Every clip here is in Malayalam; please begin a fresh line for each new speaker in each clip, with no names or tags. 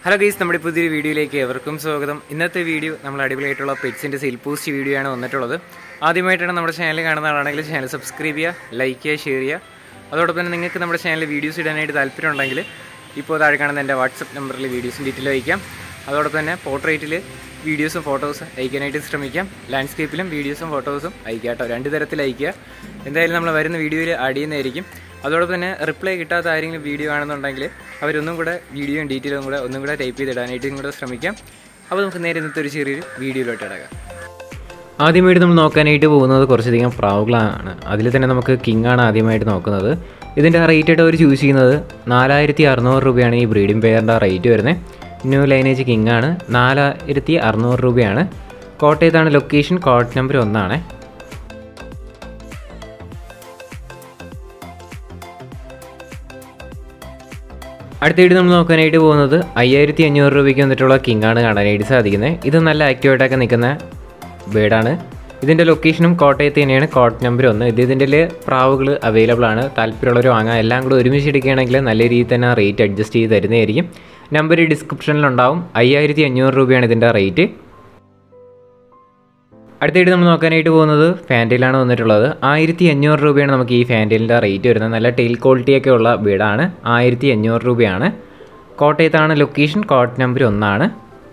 ഹലോ ഗൈസ് നമ്മുടെ പുതിയൊരു വീഡിയോയിലേക്ക് എവർക്കും സ്വാഗതം ഇന്നത്തെ വീഡിയോ നമ്മൾ അടിപൊളിയായിട്ടുള്ള പെറ്റ്സിൻ്റെ സെയിൽ പോസ്റ്റ് വീഡിയോ ആണ് വന്നിട്ടുള്ളത് ആദ്യമായിട്ടാണ് നമ്മുടെ ചാനൽ കാണുന്ന ആളാണെങ്കിൽ ചാനൽ സബ്സ്ക്രൈബ് ചെയ്യുക ലൈക്ക് ചെയ്യുക ഷെയർ ചെയ്യുക അതോടൊപ്പം തന്നെ നിങ്ങൾക്ക് നമ്മുടെ ചാനലിൽ വീഡിയോസ് ഇടാനായിട്ട് താല്പര്യമുണ്ടെങ്കിൽ ഇപ്പോൾ താഴെ കാണുന്ന എൻ്റെ വാട്സപ്പ് നമ്പറിൽ വീഡിയോസും ഡീറ്റെയിൽ അയക്കാം അതോടൊപ്പം തന്നെ പോർട്രേറ്റിൽ വീഡിയോസും ഫോട്ടോസും അയക്കാനായിട്ട് ശ്രമിക്കാം ലാൻഡ്സ്കേപ്പിലും വീഡിയോസും ഫോട്ടോസും അയക്കുക കേട്ടോ രണ്ട് തരത്തിൽ അയക്കുക എന്തായാലും നമ്മൾ വരുന്ന വീഡിയോയിൽ ആഡ് ചെയ്യുന്നതായിരിക്കും അതോടൊപ്പം തന്നെ റിപ്ലൈ കിട്ടാത്ത ആരെങ്കിലും വീഡിയോ കാണുന്നുണ്ടെങ്കിൽ അവരൊന്നും കൂടെ വീഡിയോയും ഡീറ്റെയിലും കൂടെ ഒന്നും കൂടെ ടൈപ്പ് ചെയ്തിടാനായിട്ടും കൂടെ ശ്രമിക്കാം അപ്പോൾ നമുക്ക് നേരെ ഇന്നത്തെ ഒരു ചെറിയൊരു വീഡിയോയിലോട്ട് ഇടക്കാം ആദ്യമായിട്ട് നമ്മൾ നോക്കാനായിട്ട് പോകുന്നത് കുറച്ചധികം പ്രാവുകളാണ് അതിൽ തന്നെ നമുക്ക് കിങ് ആണ് ആദ്യമായിട്ട് നോക്കുന്നത് ഇതിൻ്റെ റേറ്റ് ആയിട്ട് അവർ ചൂസ് ചെയ്യുന്നത് നാലായിരത്തി അറുന്നൂറ് രൂപയാണ് ഈ ബ്രീഡിംഗ് പെയറിൻ്റെ റേറ്റ് വരുന്നത് ന്യൂ ലൈനേജ് കിങ് ആണ് നാലായിരത്തി അറുന്നൂറ് രൂപയാണ് കോട്ടയത്താണ് ലൊക്കേഷൻ കോട്ട് നമ്പർ ഒന്നാണ് അടുത്തായിട്ട് നമ്മൾ നോക്കാനായിട്ട് പോകുന്നത് അയ്യായിരത്തി അഞ്ഞൂറ് രൂപയ്ക്ക് വന്നിട്ടുള്ള കിങ് ആണ് കാണാനായിട്ട് സാധിക്കുന്നത് ഇത് നല്ല ആക്റ്റീവായിട്ടൊക്കെ നിൽക്കുന്ന ബേഡാണ് ഇതിൻ്റെ ലൊക്കേഷനും കോട്ടയത്ത് തന്നെയാണ് കോട്ട് നമ്പർ ഒന്ന് ഇത് ഇതിൻ്റെ പ്രാവുകൾ അവൈലബിൾ ആണ് താല്പര്യമുള്ളവർ വാങ്ങാം എല്ലാം കൂടെ ഒരുമിച്ച് എടുക്കുകയാണെങ്കിൽ നല്ല രീതിയിൽ തന്നെ റേറ്റ് അഡ്ജസ്റ്റ് ചെയ്ത് തരുന്നതായിരിക്കും നമ്പർ ഡിസ്ക്രിപ്ഷനിലുണ്ടാവും അയ്യായിരത്തി അഞ്ഞൂറ് രൂപയാണ് ഇതിൻ്റെ റേറ്റ് അടുത്തായിട്ട് നമ്മൾ നോക്കാനായിട്ട് പോകുന്നത് ഫാൻറ്റയിലാണ് വന്നിട്ടുള്ളത് ആയിരത്തി അഞ്ഞൂറ് രൂപയാണ് നമുക്ക് ഈ ഫാൻറ്റയിലിൻ്റെ റേറ്റ് വരുന്നത് നല്ല ടെയിൽ ക്വാളിറ്റിയൊക്കെ ഉള്ള ബീഡാണ് ആയിരത്തി അഞ്ഞൂറ് രൂപയാണ് കോട്ടയത്താണ് ലൊക്കേഷൻ കോട്ട് നമ്പർ ഒന്നാണ്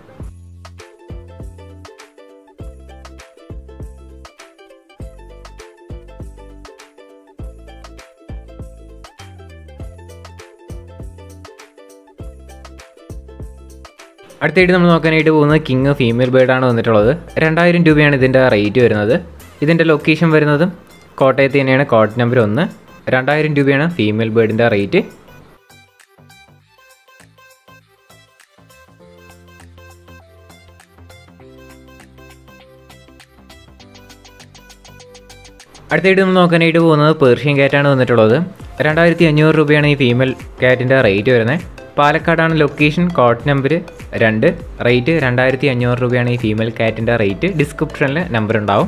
അടുത്തായിട്ട് നമ്മൾ നോക്കാനായിട്ട് പോകുന്നത് കിങ് ഫീമെയിൽ ബേർഡാണ് വന്നിട്ടുള്ളത് രണ്ടായിരം രൂപയാണ് ഇതിൻ്റെ റേറ്റ് വരുന്നത് ഇതിൻ്റെ ലൊക്കേഷൻ വരുന്നത് കോട്ടയത്ത് തന്നെയാണ് കോട്ട് നമ്പർ ഒന്ന് രണ്ടായിരം രൂപയാണ് ഫീമെയിൽ ബേർഡിൻ്റെ റേറ്റ് അടുത്തായിട്ട് നമ്മൾ നോക്കാനായിട്ട് പോകുന്നത് പേർഷ്യൻ ക്യാറ്റാണ് വന്നിട്ടുള്ളത് രണ്ടായിരത്തി അഞ്ഞൂറ് രൂപയാണ് ഈ ഫീമെയിൽ ക്യാറ്റിൻ്റെ റേറ്റ് വരുന്നത് പാലക്കാടാണ് ലൊക്കേഷൻ കോട്ട് നമ്പർ രണ്ട് റേറ്റ് രണ്ടായിരത്തി അഞ്ഞൂറ് രൂപയാണ് ഈ ഫീമെയിൽ കാറ്റിൻ്റെ റേറ്റ് ഡിസ്ക്രിപ്ഷനിൽ നമ്പർ ഉണ്ടാവും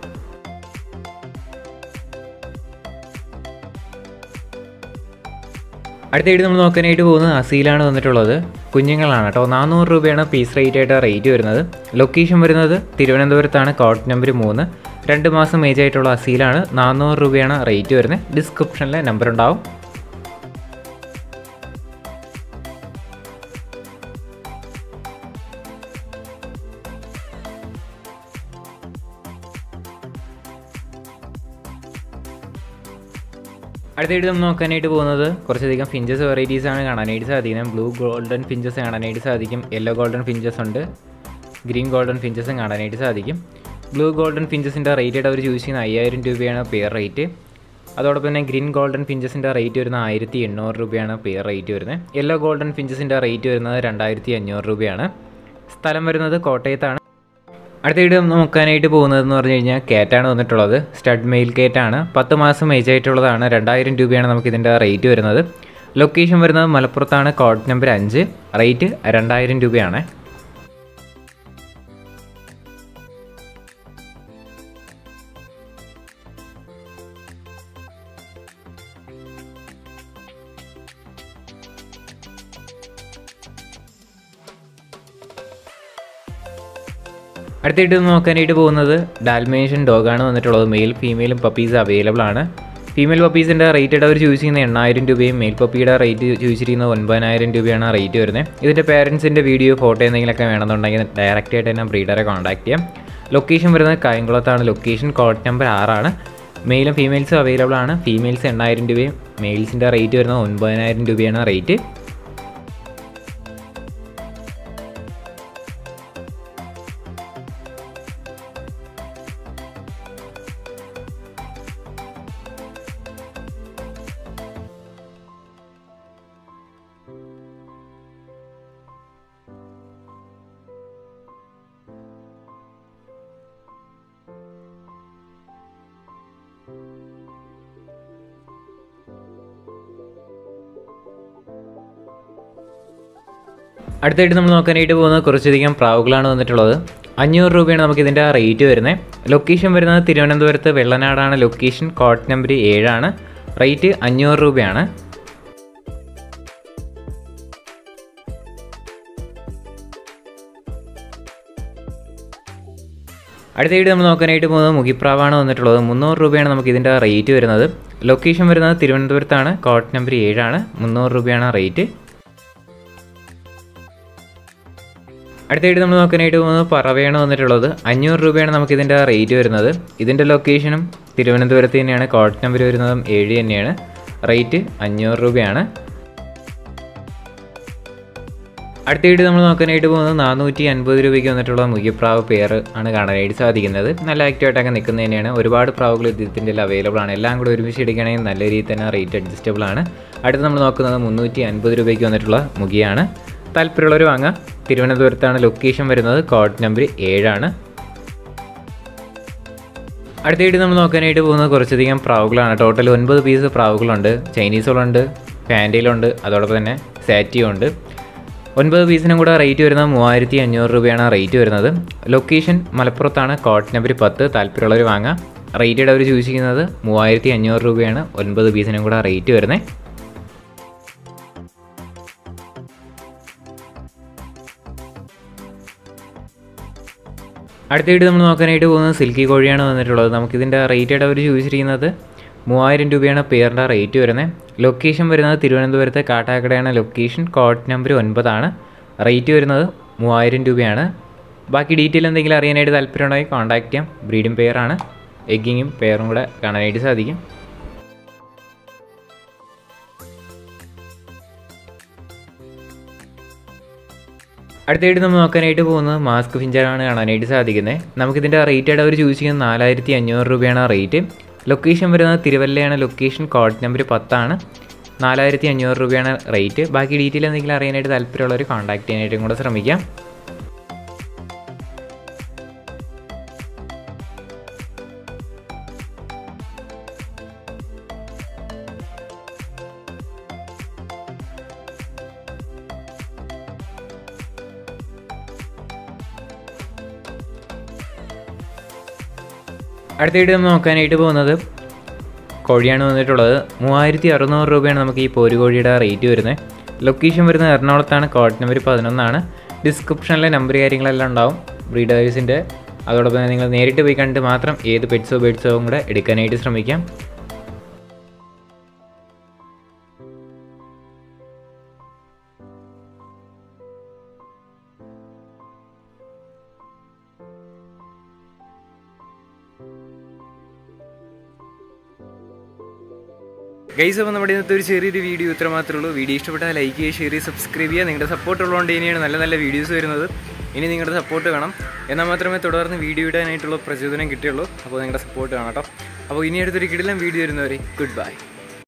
അടുത്തായിട്ട് നമ്മൾ നോക്കാനായിട്ട് പോകുന്നത് അസീലാണ് വന്നിട്ടുള്ളത് കുഞ്ഞുങ്ങളാണ് കേട്ടോ നാനൂറ് രൂപയാണ് പീസ് റേറ്റ് ആയിട്ട് റേറ്റ് വരുന്നത് ലൊക്കേഷൻ വരുന്നത് തിരുവനന്തപുരത്താണ് കോട്ട് നമ്പർ മൂന്ന് രണ്ട് മാസം ഏജ് ആയിട്ടുള്ള അസീലാണ് നാനൂറ് രൂപയാണ് റേറ്റ് വരുന്നത് ഡിസ്ക്രിപ്ഷനിൽ നമ്പർ ഉണ്ടാവും അടുത്തായിട്ട് നമ്മൾ നോക്കാനായിട്ട് പോകുന്നത് കുറച്ചധികം ഫിഞ്ചസ് വെറൈറ്റീസ് ആണ് കാണാനായിട്ട് സാധിക്കുന്നത് ബ്ലൂ ഗോൾഡൻ ഫിഞ്ചസ് കാണാനായിട്ട് സാധിക്കും യെല്ലോ ഗോൾഡൻ ഫിഞ്ചസ് ഉണ്ട് ഗ്രീൻ ഗോൾഡൻ ഫിഞ്ചസും കാണാനായിട്ട് സാധിക്കും ബ്ലൂ ഗോൾഡൻ ഫിഞ്ചസിൻ്റെ റേറ്റ് ആയിട്ട് അവർ ചൂസ് ചെയ്യുന്ന അയ്യായിരം രൂപയാണ് പെയർ റേറ്റ് അതോടൊപ്പം തന്നെ ഗ്രീൻ ഗോൾഡൻ ഫിഞ്ചസിൻ്റെ റേറ്റ് വരുന്നത് ആയിരത്തി എണ്ണൂറ് രൂപയാണ് പെയർ റേറ്റ് വരുന്നത് യെല്ലോ ഗോൾഡൻ ഫിഞ്ചസിൻ്റെ റേറ്റ് വരുന്നത് രണ്ടായിരത്തി അഞ്ഞൂറ് രൂപയാണ് സ്ഥലം വരുന്നത് കോട്ടയത്താണ് അടുത്തായിട്ട് നോക്കാനായിട്ട് പോകുന്നതെന്ന് പറഞ്ഞു കഴിഞ്ഞാൽ കേറ്റാണ് വന്നിട്ടുള്ളത് സ്റ്റഡ് മെയിൽ കേറ്റാണ് പത്ത് മാസം ഏജ് ആയിട്ടുള്ളതാണ് രണ്ടായിരം രൂപയാണ് നമുക്ക് ഇതിൻ്റെ റേറ്റ് വരുന്നത് ലൊക്കേഷൻ വരുന്നത് മലപ്പുറത്താണ് കോഡ് നമ്പർ അഞ്ച് റേറ്റ് രണ്ടായിരം രൂപയാണ് അടുത്തായിട്ട് നോക്കാനായിട്ട് പോകുന്നത് ഡാൽമേഷ്യൻ ഡോഗാണ് വന്നിട്ടുള്ളത് മെയിൽ ഫീമെയിലും പപ്പീസ് അവൈലബിൾ ആണ് ഫീമെയിൽ പപ്പീസിൻ്റെ റേറ്റ് അവർ ചൂസ് ചെയ്യുന്ന എണ്ണായിരം രൂപയും മെയിൽ പപ്പിയുടെ റേറ്റ് ചൂസ് ചെയ്യുന്ന ഒൻപതിനായിരം രൂപയാണ് റേറ്റ് വരുന്നത് ഇതിൻ്റെ പേരൻസിൻ്റെ വീഡിയോ ഫോട്ടോ എന്തെങ്കിലുമൊക്കെ വേണമെന്നുണ്ടെങ്കിൽ ഡയറക്റ്റ് ആയിട്ട് തന്നെ ബ്രീഡറെ കോൺടാക്ട് ചെയ്യാം ലൊക്കേഷൻ വരുന്നത് കായംകുളത്താണ് ലൊക്കേഷൻ കോഡ് നമ്പർ ആറാണ് മെയിലും ഫീമെയിൽസും അവൈലബിൾ ആണ് ഫീമെയിൽസ് എണ്ണായിരം രൂപയും മെയിൽസിൻ്റെ റേറ്റ് വരുന്നത് ഒൻപതിനായിരം രൂപയാണ് റേറ്റ് അടുത്തായിട്ട് നമ്മൾ നോക്കാനായിട്ട് പോകുന്നത് കുറച്ചധികം പ്രാവുകളാണ് വന്നിട്ടുള്ളത് അഞ്ഞൂറ് രൂപയാണ് നമുക്ക് ഇതിൻ്റെ റേറ്റ് വരുന്നത് ലൊക്കേഷൻ വരുന്നത് തിരുവനന്തപുരത്ത് വെള്ളനാടാണ് ലൊക്കേഷൻ കോട്ട് നമ്പർ ഏഴാണ് റേറ്റ് അഞ്ഞൂറ് രൂപയാണ് അടുത്തതായിട്ട് നമ്മൾ നോക്കാനായിട്ട് പോകുന്നത് മുഖിപ്രാവാണ് വന്നിട്ടുള്ളത് മുന്നൂറ് രൂപയാണ് നമുക്ക് ഇതിൻ്റെ റേറ്റ് വരുന്നത് ലൊക്കേഷൻ വരുന്നത് തിരുവനന്തപുരത്താണ് കോട്ട് നമ്പർ ഏഴാണ് മുന്നൂറ് രൂപയാണ് റേറ്റ് അടുത്തായിട്ട് നമ്മൾ നോക്കാനായിട്ട് പോകുന്നത് പറവയാണ് വന്നിട്ടുള്ളത് അഞ്ഞൂറ് രൂപയാണ് നമുക്ക് ഇതിൻ്റെ റേറ്റ് വരുന്നത് ഇതിൻ്റെ ലൊക്കേഷനും തിരുവനന്തപുരത്ത് തന്നെയാണ് കോട്ട് നമ്പർ വരുന്നതും ഏഴ് തന്നെയാണ് റേറ്റ് അഞ്ഞൂറ് രൂപയാണ് അടുത്തായിട്ട് നമ്മൾ നോക്കാനായിട്ട് പോകുന്നത് നാനൂറ്റി അൻപത് രൂപയ്ക്ക് വന്നിട്ടുള്ള മുഖ്യപ്രാവ് പെയർ ആണ് കാണാനായിട്ട് സാധിക്കുന്നത് നല്ല ആക്റ്റീവായിട്ടൊക്കെ നിൽക്കുന്നത് തന്നെയാണ് ഒരുപാട് പ്രാവുകൾ ഇതിൻ്റെ അവൈലബിൾ ആണ് എല്ലാം കൂടെ ഒരുമിച്ച് എടുക്കുകയാണെങ്കിൽ നല്ല രീതിയിൽ തന്നെ റേറ്റ് അഡ്ജസ്റ്റബിൾ ആണ് അടുത്ത് നമ്മൾ നോക്കുന്നത് മുന്നൂറ്റി അൻപത് രൂപയ്ക്ക് വന്നിട്ടുള്ള മുഖിയാണ് താല്പര്യമുള്ളവർ വാങ്ങാം തിരുവനന്തപുരത്താണ് ലൊക്കേഷൻ വരുന്നത് കോഡ് നമ്പർ ഏഴാണ് അടുത്തായിട്ട് നമ്മൾ നോക്കാനായിട്ട് പോകുന്നത് കുറച്ചധികം പ്രാവുകളാണ് ടോട്ടൽ ഒൻപത് പീസ് പ്രാവുകളുണ്ട് ചൈനീസുകളുണ്ട് ഫാൻറ്റയിലുണ്ട് അതോടൊപ്പം തന്നെ സാറ്റിയും ഉണ്ട് ഒൻപത് പീസിനും കൂടെ റേറ്റ് വരുന്നത് മൂവായിരത്തി അഞ്ഞൂറ് രൂപയാണ് റേറ്റ് വരുന്നത് ലൊക്കേഷൻ മലപ്പുറത്താണ് കോട്ട് നമ്പർ പത്ത് താല്പര്യമുള്ളവർ വാങ്ങാം റേറ്റഡ് അവർ ചോദിച്ചിരിക്കുന്നത് മൂവായിരത്തി അഞ്ഞൂറ് രൂപയാണ് ഒൻപത് പീസിനും കൂടെ റേറ്റ് വരുന്നത് അടുത്തായിട്ട് നമ്മൾ നോക്കാനായിട്ട് പോകുന്നത് സിൽക്കി കോഴിയാണ് വന്നിട്ടുള്ളത് നമുക്കിതിൻ്റെ റേറ്റഡ് അവർ ചോദിച്ചിരിക്കുന്നത് മൂവായിരം രൂപയാണ് പെയറിൻ്റെ റേറ്റ് വരുന്നത് ലൊക്കേഷൻ വരുന്നത് തിരുവനന്തപുരത്തെ കാട്ടാക്കടയാണ് ലൊക്കേഷൻ കോഡ് നമ്പർ ഒൻപതാണ് റേറ്റ് വരുന്നത് മൂവായിരം രൂപയാണ് ബാക്കി ഡീറ്റെയിൽ എന്തെങ്കിലും അറിയാനായിട്ട് താല്പര്യമുണ്ടെങ്കിൽ കോൺടാക്ട് ചെയ്യാം ബ്രീഡിംഗ് പെയറാണ് എഗ്ഗിങ്ങും പെയറും കൂടെ കാണാനായിട്ട് സാധിക്കും അടുത്തായിട്ട് നമ്മൾ നോക്കാനായിട്ട് പോകുന്നത് മാസ്ക് ഫിഞ്ചറാണ് കാണാനായിട്ട് സാധിക്കുന്നത് നമുക്കിതിൻ്റെ റേറ്റഡ് അവർ ചോദിച്ചിരിക്കുന്നത് നാലായിരത്തി അഞ്ഞൂറ് രൂപയാണ് റേറ്റ് ലൊക്കേഷൻ വരുന്നത് തിരുവല്ലയാണ് ലൊക്കേഷൻ കോഡ് നമ്പർ പത്താണ് നാലായിരത്തി അഞ്ഞൂറ് രൂപയാണ് റേറ്റ് ബാക്കി ഡീറ്റെയിൽ എന്തെങ്കിലും അറിയാനായിട്ട് താല്പര്യമുള്ളവർ കോൺടാക്ട് ചെയ്യാനായിട്ടും കൂടെ ശ്രമിക്കാം അടുത്തായിട്ട് നമ്മൾ നോക്കാനായിട്ട് പോകുന്നത് കോഴിയാണ് വന്നിട്ടുള്ളത് മൂവായിരത്തി അറുന്നൂറ് രൂപയാണ് നമുക്ക് ഈ പോരുകോഴിയുടെ റേറ്റ് വരുന്നത് ലൊക്കേഷൻ വരുന്നത് എറണാകുളത്താണ് കോഡ് നമ്പർ പതിനൊന്നാണ് ഡിസ്ക്രിപ്ഷനിലെ നമ്പർ കാര്യങ്ങളെല്ലാം ഉണ്ടാവും ബ്രീഡേഴ്സിൻ്റെ അതോടൊപ്പം തന്നെ നിങ്ങൾ നേരിട്ട് പോയി കണ്ട് മാത്രം ഏത് പെറ്റ്സോ ബേഡ്സോ കൂടെ എടുക്കാനായിട്ട് ശ്രമിക്കാം ഗൈസ് അപ്പോൾ നമ്മുടെ ഇന്നത്തെ ഒരു ചെറിയൊരു വീഡിയോ ഇത്ര മാത്രമേ ഉള്ളൂ വീഡിയോ ഇഷ്ടപ്പെട്ടാൽ ലൈക്ക് ചെയ്യുക ഷെയർ ചെയ്യുക സബ്സ്ക്രൈബ് ചെയ്യുക നിങ്ങളുടെ സപ്പോർട്ട് ഉള്ളതുകൊണ്ട് ഇനിയാണ് നല്ല നല്ല വീഡിയോസ് വരുന്നത് ഇനി നിങ്ങളുടെ സപ്പോർട്ട് വേണം എന്നാൽ മാത്രമേ തുടർന്ന് വീഡിയോ ഇടാനായിട്ടുള്ള പ്രചോദനം കിട്ടുള്ളൂ അപ്പോൾ നിങ്ങളുടെ സപ്പോർട്ട് കാണാം കേട്ടോ അപ്പോൾ ഇനി അടുത്തൊരു കിടിലം വീഡിയോ വരുന്നവരെ ഗുഡ് ബൈ